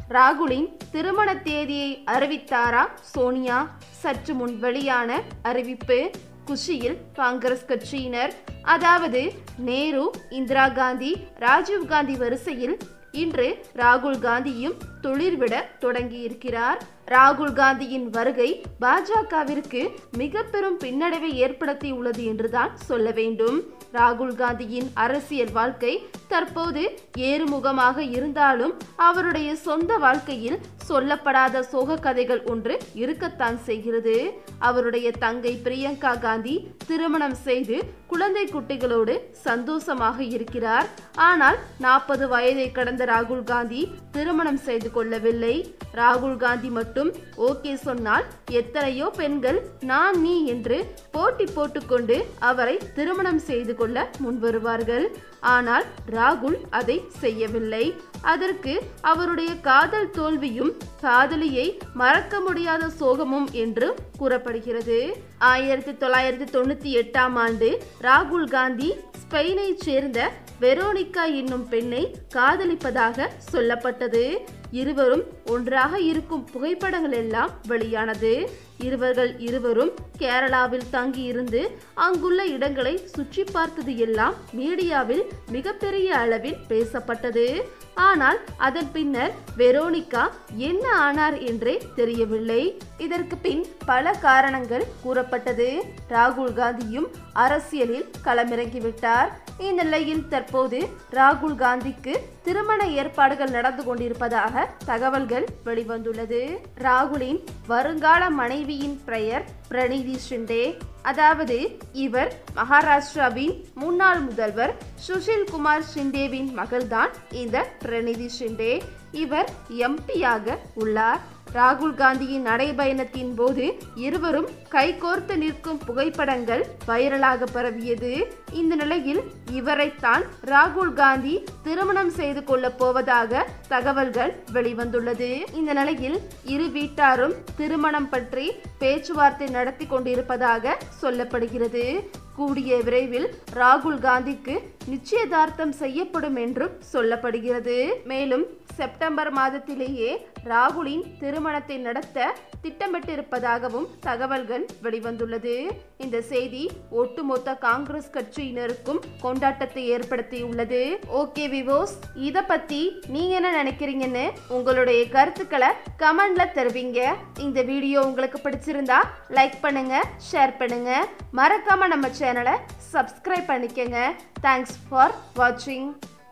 ராகுலின் திருமண தேதியை அறிவித்தாரா சோனியா சற்று முன் வெளியான அறிவிப்பு குஷியில் காங்கிரஸ் கட்சியினர் அதாவது நேரு இந்திரா காந்தி ராஜீவ் காந்தி வரிசையில் இன்று ராகுல் காந்தியும் துளிர்விட தொடங்கியிருக்கிறார் ராகுல் காந்தியின் வருகை பாஜகவிற்கு மிக பெரும் பின்னடைவை ஏற்படுத்தி உள்ளது என்றுதான் சொல்ல வேண்டும் ராகுல் காந்தியின் அரசியல் வாழ்க்கை தற்போது ஏறுமுகமாக இருந்தாலும் அவருடைய சொந்த வாழ்க்கையில் சொல்லப்படாத சோக கதைகள் ஒன்று இருக்கத்தான் செய்கிறது அவருடைய தங்கை பிரியங்கா காந்தி திருமணம் செய்து குழந்தை குட்டிகளோடு சந்தோஷமாக இருக்கிறார் ஆனால் நாற்பது வயதை கடந்த ராகுல் காந்தி திருமணம் செய்து கொள்ளவில்லை ராகுல் காந்தி மட்டும் ஓகே சொன்னால் எத்தனையோ பெண்கள் நான் நீ என்று போட்டி போட்டுக்கொண்டு அவரை திருமணம் செய்து கொள்ள முன்வருவார்கள் ஆனால் ராகுல் அதை செய்யவில்லை அதற்கு அவருடைய காதல் தோல்வியும் காதலியை மறக்க முடியாத சோகமும் என்று கூறப்படுகிறது ஆயிரத்தி தொள்ளாயிரத்தி தொண்ணூத்தி எட்டாம் ஆண்டு ராகுல் காந்தி ஸ்பெயினை சேர்ந்த வெரோனிகா என்னும் பெண்ணை காதலிப்பதாக சொல்லப்பட்டது இருவரும் ஒன்றாக இருக்கும் புகைப்படங்கள் எல்லாம் வெளியானது இருவர்கள் இருவரும் கேரளாவில் தங்கியிருந்து அங்குள்ள இடங்களை சுற்றி பார்த்தது எல்லாம் மீடியாவில் மிகப்பெரிய அளவில் பேசப்பட்டது ஆனால் அதன் பின்னர் வெரோனிகா என்ன ஆனார் என்றே தெரியவில்லை இதற்கு பின் பல காரணங்கள் கூறப்பட்டது ராகுல் காந்தியும் அரசியலில் களமிறங்கிவிட்டார் இந்நிலையில் தற்போது ராகுல் காந்திக்கு திருமண ஏற்பாடுகள் நடந்து கொண்டிருப்பதாக தகவல்கள் வெளிவந்துள்ளது ராகுலின் வருங்கால மனைவியின் பெயர் பிரணீதி ஷிண்டே அதாவது இவர் மகாராஷ்டிராவின் முன்னாள் முதல்வர் சுஷில் குமார் ஷிண்டேவின் மகள்தான் இந்த பிரணீதி ஷிண்டே இவர் எம்பியாக உள்ளார் ராகுல் காந்தியின் நடைபயணத்தின் போது இருவரும் கைகோர்த்து நிற்கும் புகைப்படங்கள் வைரலாக பரவியது இந்த நிலையில் இவரைத்தான் ராகுல் காந்தி திருமணம் செய்து கொள்ளப் போவதாக தகவல்கள் வெளிவந்துள்ளது இந்த நிலையில் இரு வீட்டாரும் திருமணம் பற்றி பேச்சுவார்த்தை நடத்தி கொண்டிருப்பதாக சொல்லப்படுகிறது கூடிய விரைவில் ராகுல் காந்திக்கு நிச்சயதார்த்தம் செய்யப்படும் என்றும் சொல்லப்படுகிறது மேலும் செப்டம்பர் மாதத்திலேயே ராகுலின் திருமணத்தை நடத்த திட்டமிட்டிருப்பதாகவும் தகவல்கள் வெளிவந்துள்ளது இந்த செய்தி ஒட்டுமொத்த காங்கிரஸ் கட்சியினருக்கும் கொண்டாட்டத்தை ஏற்படுத்தியுள்ளது ஓகே விவோஸ் இத பத்தி நீங்க என்ன நினைக்கிறீங்கன்னு உங்களுடைய கருத்துக்களை கமெண்ட்ல தெரிவிங்க இந்த வீடியோ உங்களுக்கு பிடிச்சிருந்தா லைக் பண்ணுங்க ஷேர் பண்ணுங்க மறக்காம நம்ம சேனலை சப்ஸ்கிரைப் பண்ணிக்கங்க தேங்க்ஸ் ஃபார் வாட்சிங்